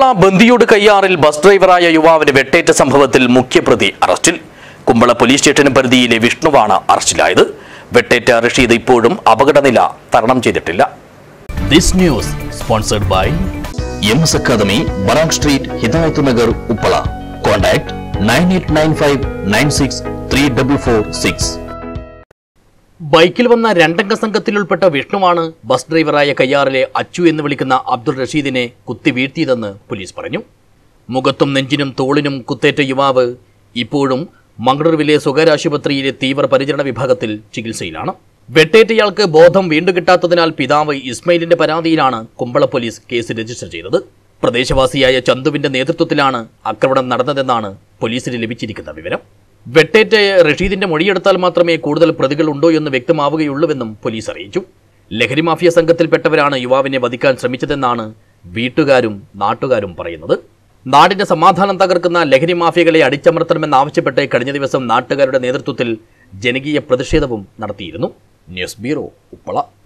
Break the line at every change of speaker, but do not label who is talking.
Kumbla ബന്ദിയോട് കയ്യാറിൽ bus ഡ്രൈവറായ യുവാവിന് വെട്ടേറ്റ സംഭവത്തിൽ മുഖ്യപ്രതി അറസ്റ്റിൽ കുമ്പള പോലീസ് സ്റ്റേഷൻ പരിധിയിലെ വിഷ്ണുവാണ് അറസ്റ്റിലായത് വെട്ടേറ്റ റഷീദ് ഇപ്പോഴും അപകടനില തരണം ചെയ്തിട്ടില്ല this news sponsored by M S academy Barang street Hidayath Nagar Uppala contact nine eight nine five nine six three double four six ബൈക്കിൽ വന്ന രണ്ടംഗ സംഘത്തിൽ ഉൾപ്പെട്ട വിഷ്ണുവാണ് ബസ് ഡ്രൈവറായ കയ്യാറിലെ അച്ചു എന്ന് വിളിക്കുന്ന അബ്ദുൾ റഷീദിനെ കുത്തി വീഴ്ത്തിയതെന്ന് പോലീസ് പറഞ്ഞു മുഖത്തും നെഞ്ചിനും തോളിനും കുത്തേറ്റ യുവാവ് ഇപ്പോഴും മംഗളൂരുവിലെ സ്വകാര്യ ആശുപത്രിയിലെ തീവ്രപരിചരണ വിഭാഗത്തിൽ ചികിത്സയിലാണ് വെട്ടേറ്റയാൾക്ക് ബോധം വീണ്ടു കിട്ടാത്തതിനാൽ പിതാവ് ഇസ്മയിലിന്റെ പരാതിയിലാണ് കുമ്പള പോലീസ് കേസ് രജിസ്റ്റർ ചെയ്തത് പ്രദേശവാസിയായ ചന്തുവിന്റെ നേതൃത്വത്തിലാണ് ആക്രമണം നടന്നതെന്നാണ് പോലീസിന് ലഭിച്ചിരിക്കുന്ന വിവരം വെട്ടേറ്റ റഷീദിന്റെ മൊഴിയെടുത്താൽ മാത്രമേ കൂടുതൽ പ്രതികൾ ഉണ്ടോ എന്ന് വ്യക്തമാവുകയുള്ളൂവെന്നും പോലീസ് അറിയിച്ചു ലഹരി മാഫിയ സംഘത്തിൽപ്പെട്ടവരാണ് യുവാവിനെ വധിക്കാൻ ശ്രമിച്ചതെന്നാണ് വീട്ടുകാരും നാട്ടുകാരും പറയുന്നത് നാടിന്റെ സമാധാനം തകർക്കുന്ന ലഹരി മാഫിയകളെ അടിച്ചമർത്തണമെന്നാവശ്യപ്പെട്ട് കഴിഞ്ഞ ദിവസം നാട്ടുകാരുടെ നേതൃത്വത്തിൽ ജനകീയ പ്രതിഷേധവും നടത്തിയിരുന്നു ന്യൂസ് ബ്യൂറോ ഉപ്പള